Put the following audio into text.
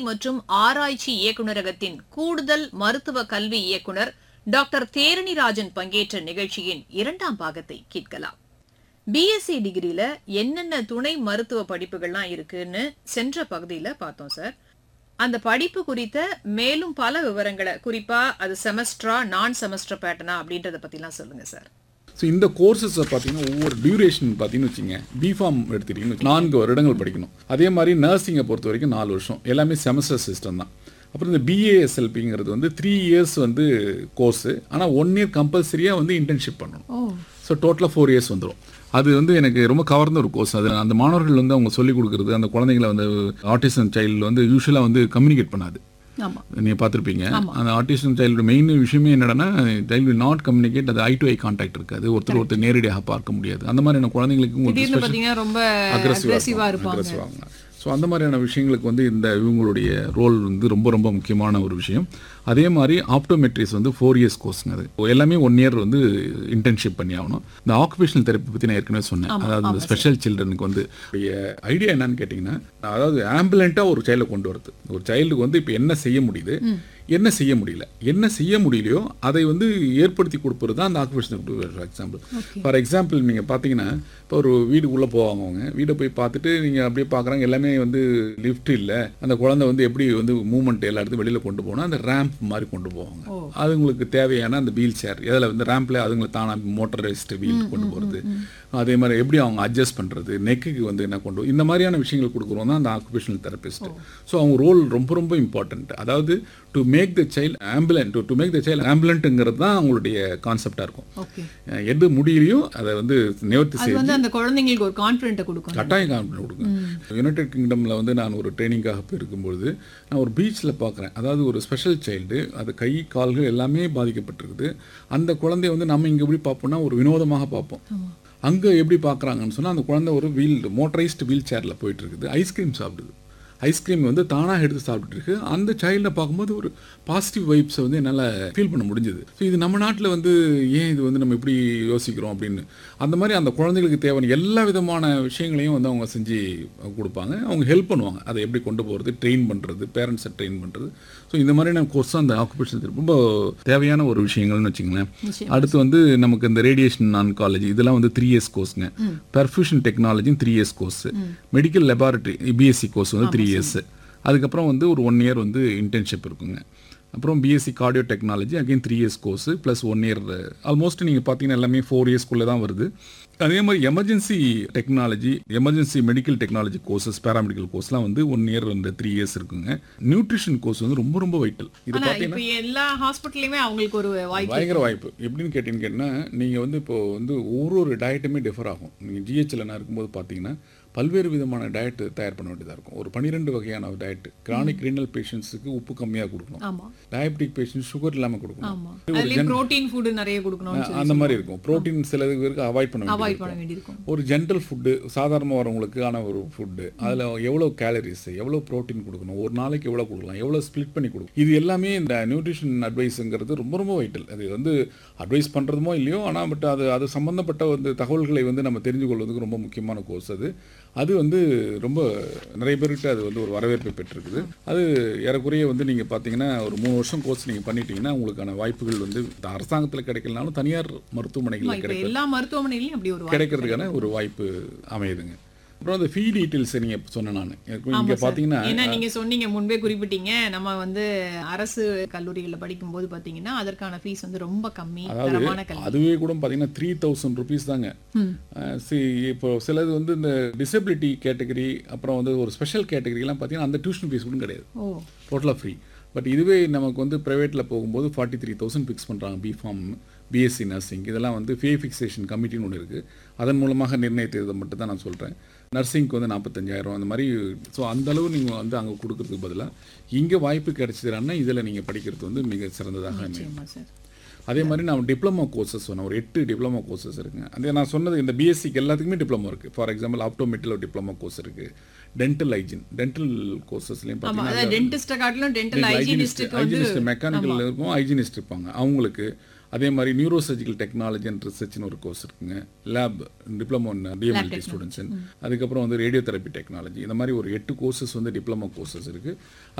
மற்றும் ஆராய்ச்சி இயக்குநரகத்தின் கூடுதல் மருத்துவ கல்வி இயக்குநர் டாக்டர் தேரணிராஜன் பங்கேற்ற நிகழ்ச்சியின் இரண்டாம் பாகத்தை கேட்கலாம் பிஎஸ்சி டிகிரியில என்னென்ன துணை மருத்துவ படிப்புகள்லாம் இருக்குன்னு சென்ற பகுதியில பார்த்தோம் சார் அந்த படிப்பு குறித்த மேலும் பல விவரங்களை குறிப்பா அது செமஸ்டரா நான் செமஸ்டர் பேட்டர்னா அப்படின்றத பத்திலாம் சொல்லுங்க சார் ஸோ இந்த கோர்சஸை பார்த்தீங்கன்னா ஒவ்வொரு டியூரேஷன் பார்த்தீங்கன்னு வச்சுங்க பிஃபார்ம் எடுத்துட்டீங்கன்னு நான்கு வருடங்கள் படிக்கணும் அதே மாதிரி நர்சிங்கை பொறுத்த வரைக்கும் நாலு வருஷம் எல்லாமே செமஸ்டர் சிஸ்டம் தான் அப்புறம் இந்த பிஏஎஸ்எல்பிங்கிறது வந்து த்ரீ இயர்ஸ் வந்து கோர்ஸு ஆனால் ஒன் இயர் கம்பல்சரியாக வந்து இன்டர்ன்ஷிப் பண்ணணும் ஸோ டோட்டலாக ஃபோர் இயர்ஸ் வந்துடும் அது வந்து எனக்கு ரொம்ப கவர்ந்த ஒரு கோர்ஸ் அது அந்த மாணவர்கள் வந்து அவங்க சொல்லிக் கொடுக்குறது அந்த குழந்தைங்களை வந்து ஆட்டிசம் சைல்டு வந்து யூஸ்வலாக வந்து கம்யூனிகேட் பண்ணாது ஆமா நீங்கள் பார்த்துருப்பீங்க அந்த ஆட்டிசம் சைல்டு மெயின் விஷயமே என்னன்னா சைல்டு வில் நாட் கம்யூனிகேட் அது ஐ டு ஐ கான்டாக்ட் இருக்காது ஒருத்தர் ஒருத்தர் நேரடியாக பார்க்க முடியாது அந்த மாதிரியான குழந்தைங்களுக்கு உங்களுக்கு திடீர்னு பாத்தீங்கன்னா ரொம்ப அக்ரெசிவா இருப்பாங்க அக்ரெசிவாங்க ஸோ அந்த மாதிரியான விஷயங்களுக்கு வந்து இந்த இவங்களுடைய ரோல் வந்து ரொம்ப ரொம்ப முக்கியமான ஒரு விஷயம் அதே மாதிரி ஆப்டோமெட்ரிஸ் வந்து ஃபோர் இயர்ஸ் கோர்ஸ்ங்க அது எல்லாமே ஒன் இயர் வந்து இன்டர்ன்ஷிப் பண்ணி ஆகணும் இந்த ஆக்குபேஷனல் தெரப்பி பற்றி நான் ஏற்கனவே சொன்னேன் அதாவது இந்த ஸ்பெஷல் சில்ட்ரனுக்கு வந்து ஐடியா என்னன்னு கேட்டிங்கன்னா அதாவது ஆம்புலண்ட்டாக ஒரு சைல்டை கொண்டு வரது ஒரு சைல்டுக்கு வந்து இப்போ என்ன செய்ய முடியுது என்ன செய்ய முடியல என்ன செய்ய முடியலையோ அதை வந்து ஏற்படுத்தி கொடுப்பது தான் அந்த occupation for example for example நீங்கள் பார்த்தீங்கன்னா இப்போ ஒரு வீடுக்குள்ளே போவாங்க அவங்க வீடை போய் பார்த்துட்டு நீங்கள் அப்படியே பார்க்குறாங்க எல்லாமே வந்து லிஃப்ட் இல்லை அந்த குழந்தை வந்து எப்படி வந்து மூவ்மெண்ட் எல்லா இடத்தையும் வெளியில் கொண்டு போனால் அந்த ரேம்ப் மாதிரி கொண்டு போவாங்க அதுங்களுக்கு தேவையான அந்த வீல் சேர் இதில் வந்து ரேம்பில் அதுங்களுக்கு தானாக மோட்டரைஸ்டு வீல் கொண்டு போகிறது அதே மாதிரி எப்படி அவங்க அட்ஜஸ்ட் பண்ணுறது நெக்குக்கு வந்து என்ன கொண்டு இந்த மாதிரியான விஷயங்கள் கொடுக்குறோம் தான் அந்த ஆக்குபேஷனல் தெரபிஸ்ட் ஸோ அவங்க ரோல் ரொம்ப ரொம்ப இம்பார்ட்டன்ட் அதாவது to make the child ambulant to make the child ஆம்புலண்ட்டுங்கிறது தான் அவங்களுடைய கான்செப்டாக இருக்கும் ஓகே அஹ் எது முடியலையோ அதை வந்து நிவர்த்தி அது செய்து வந்து அந்த குழந்தைங்களுக்கு ஒரு கான்பிடென்ட் கொடுக்கும் கட்டாயம் கான்ஃபிடன்ட் கொடுங்க யுனைடெட் கிங்டமில் வந்து நான் ஒரு ட்ரைனிங்காக போயிருக்கும்பொழுது நான் ஒரு பீச்சில் பார்க்குறேன் அதாவது ஒரு ஸ்பெஷல் சைல்டு அது கை கால்கள் எல்லாமே பாதிக்கப்பட்டிருக்குது அந்த குழந்தைய வந்து நம்ம இங்கே எப்படி பார்ப்போம்னா ஒரு வினோதமாக பார்ப்போம் அங்கே எப்படி பார்க்குறாங்கன்னு சொன்னால் அந்த குழந்தை ஒரு வீல் மோட்டரைஸ்டு வீல் சேரில் போயிட்டு இருக்குது ஐஸ்கிரீம் சாப்பிடுது ஐஸ்கிரீம் வந்து தானாக எடுத்து சாப்பிட்டுட்டு இருக்கு அந்த சைல்டை பார்க்கும்போது ஒரு பாசிட்டிவ் வைப்ஸை வந்து என்னால் ஃபீல் பண்ண முடிஞ்சது ஸோ இது நம்ம நாட்டில் வந்து ஏன் இது வந்து நம்ம இப்படி யோசிக்கிறோம் அப்படின்னு அந்த மாதிரி அந்த குழந்தைகளுக்கு தேவையான எல்லா விதமான விஷயங்களையும் வந்து அவங்க செஞ்சு கொடுப்பாங்க அவங்க ஹெல்ப் பண்ணுவாங்க அதை எப்படி கொண்டு போகிறது ட்ரெயின் பண்ணுறது பேரண்ட்ஸை ட்ரெயின் பண்ணுறது ஸோ இந்த மாதிரியான கோர்ஸ் அந்த ஆக்குபேஷன் ரொம்ப தேவையான ஒரு விஷயங்கள்னு வச்சுங்களேன் அடுத்து வந்து நமக்கு இந்த ரேடியேஷன் ஆன்காலஜி இதெல்லாம் வந்து த்ரீ இயர்ஸ் கோர்ஸ்ங்க perfusion technology three years course medical laboratory BSc course வந்து த்ரீ இயர்ஸ் அதுக்கப்புறம் வந்து ஒரு ஒன் இயர் வந்து இன்டர்ன்ஷிப் இருக்குங்க அப்புறம் BSc cardio technology again three years course plus one year almost நீங்கள் பார்த்தீங்கன்னா எல்லாமே ஃபோர் இயர்ஸ்க்குள்ளே தான் வருது அதே மாதிரி emergency technology emergency medical technology courses paramedical கோர்ஸ்லாம் வந்து ஒன் இயர் வந்து த்ரீ இயர்ஸ் இருக்குங்க நியூட்ரிஷன் கோர்ஸ் வந்து ரொம்ப ரொம்ப வைட்டல் இது ஆனா பார்த்தீங்கன்னா இப்ப எல்லா ஹாஸ்பிட்டல்லையுமே அவங்களுக்கு ஒரு வாய்ப்பு பயங்கர வாய்ப்பு எப்படின்னு கேட்டீங்கன்னு கேட்டிங்கன்னா நீங்கள் வந்து இப்போ வந்து ஒரு ஒரு டயட்டுமே டிஃபர் ஆகும் நீங்கள் ஜிஹெச்சில் நான் இருக்கும்போது பார்த்தீங்கன்னா பல்வேறு விதமான டயட் தயார் பண்ண வேண்டியதாக இருக்கும் ஒரு பன்னிரெண்டு வகையான டயட் கிரானிக் ரீனல் பேஷண்ட்ஸுக்கு உப்பு கம்மியாக கொடுக்கணும் ஆமா டயபெட்டிக் பேஷண்ட் சுகர் இல்லாமல் கொடுக்கணும் ஆமா அதுலயும் புரோட்டீன் ஃபுட் நிறைய கொடுக்கணும்னு சொல்லி அந்த மாதிரி இருக்கும் புரோட்டீன் சில பேருக்கு அவாய்ட் பண்ண அவாய்ட் வேண்டியது பண்ண வேண்டியிருக்கும் ஒரு ஜென்ரல் ஃபுட்டு சாதாரணமாக வரவங்களுக்கான ஒரு ஃபுட்டு அதில் எவ்வளோ கேலரிஸ் எவ்வளோ ப்ரோட்டீன் கொடுக்கணும் ஒரு நாளைக்கு எவ்வளோ கொடுக்கலாம் எவ்வளோ ஸ்ப்ளிட் பண்ணி கொடுக்கணும் இது எல்லாமே இந்த நியூட்ரிஷன் அட்வைஸுங்கிறது ரொம்ப ரொம்ப வைட்டல் அது வந்து அட்வைஸ் பண்ணுறதுமோ இல்லையோ ஆனால் பட் அது அது சம்மந்தப்பட்ட வந்து தகவல்களை வந்து நம்ம தெரிஞ்சு கொள்வதுக்கு ரொம்ப முக்கியமான கோர்ஸ் அது அது வந்து ரொம்ப நிறைய பேர்கிட்ட அது வந்து ஒரு வரவேற்பை பெற்றிருக்குது அது ஏறக்குறைய வந்து நீங்கள் பார்த்தீங்கன்னா ஒரு மூணு வருஷம் கோர்ஸ் நீங்கள் பண்ணிட்டீங்கன்னா உங்களுக்கான வாய்ப்புகள் வந்து அரசாங்கத்தில் கிடைக்கலனாலும் தனியார் மருத்துவமனைகளில் இப்ப கிடைக்கும் எல்லா மருத்துவமனையிலயும் அப்படி ஒரு வாய்ப்பு கிடைக்கிறதுக்கான ஒரு வாய்ப்பு அமையுதுங்க அப்புறம் அந்த ஃபீ டீட்டெயில்ஸ் நீங்க சொன்ன நான் இங்க பாத்தீங்கன்னா ஏன்னா நீங்க சொன்னீங்க முன்பே குறிப்பிட்டீங்க நம்ம வந்து அரசு கல்லூரிகள்ல படிக்கும்போது பாத்தீங்கன்னா அதற்கான ஃபீஸ் வந்து ரொம்ப கம்மி தரமான கல்வி அதுவே கூட பாத்தீங்கன்னா த்ரீ தௌசண்ட் ருபீஸ் தாங்க அஹ் see, இப்போ சிலது வந்து இந்த டிசபிலிட்டி கேட்டகரி அப்புறம் வந்து ஒரு ஸ்பெஷல் கேட்டகரிலாம் பார்த்தீங்கன்னா அந்த டியூஷன் ஃபீஸ் கூட கிடையாது ஓ டோட்டலாக ஃப்ரீ பட் இதுவே நமக்கு வந்து ப்ரைவேட்டில் போகும்போது ஃபார்ட்டி த்ரீ தௌசண்ட் ஃபிக்ஸ் பண்ணுறாங்க பிஃபார்ம் பிஎஸ்சி நர்சிங் இதெல்லாம் வந்து ஃபே ஃபிக்சேஷன் கமிட்டின்னு ஒன்று இருக்குது அதன் மூலமாக நிர்ணயித்ததை மட்டும் தான் நான் சொல்கிறேன் நர்சிங்க்கு வந்து நாற்பத்தஞ்சாயிரம் அந்த மாதிரி ஸோ அந்த அளவு நீங்கள் வந்து அங்கே கொடுக்கறதுக்கு பதிலாக இங்கே வாய்ப்பு கிடைச்சதுன்னா இதில் நீங்கள் படிக்கிறது வந்து மிக சிறந்ததாக அமையும் நிச்சயமா சார் அதே மாதிரி நான் டிப்ளமோ கோர்சஸ் சொன்னேன் ஒரு எட்டு டிப்ளமோ கோர்சஸ் இருக்குங்க அதே நான் சொன்னது இந்த பிஎஸ்சிக்கு எல்லாத்துக்குமே டிப்ளமோ இருக்குது ஃபார் எக்ஸாம்பிள் ஆப்டோமெட்டில் ஒரு டிப்ளமோ கோர்ஸ் இருக்குது டென்டல் ஹைஜின் டென்டல் கோர்சஸ்லையும் ஆமா பார்த்தீங்கன்னா அதாவது டென்டிஸ்ட காட்டிலும் டென்டல் ஹைஜீனிஸ்டுக்கு வந்து ஹைஜினிஸ்ட் மெக்கானிக்கல் இருக்கும் ஹைஜினிஸ்ட் இருப்பாங்க அவங்களுக்கு அதே மாதிரி நியூரோ சர்ஜிக்கல் டெக்னாலஜி அண்ட் ரிசர்ச்னு ஒரு கோர்ஸ் இருக்குங்க லேப் டிப்ளமோ டிஎம்எல்டி ஸ்டூடெண்ட்ஸ் அதுக்கப்புறம் வந்து ரேடியோ தெரப்பி டெக்னாலஜி இந்த மாதிரி ஒரு எட்டு கோர்சஸ் வந்து டிப்ளமோ கோர்சஸ் இருக்குது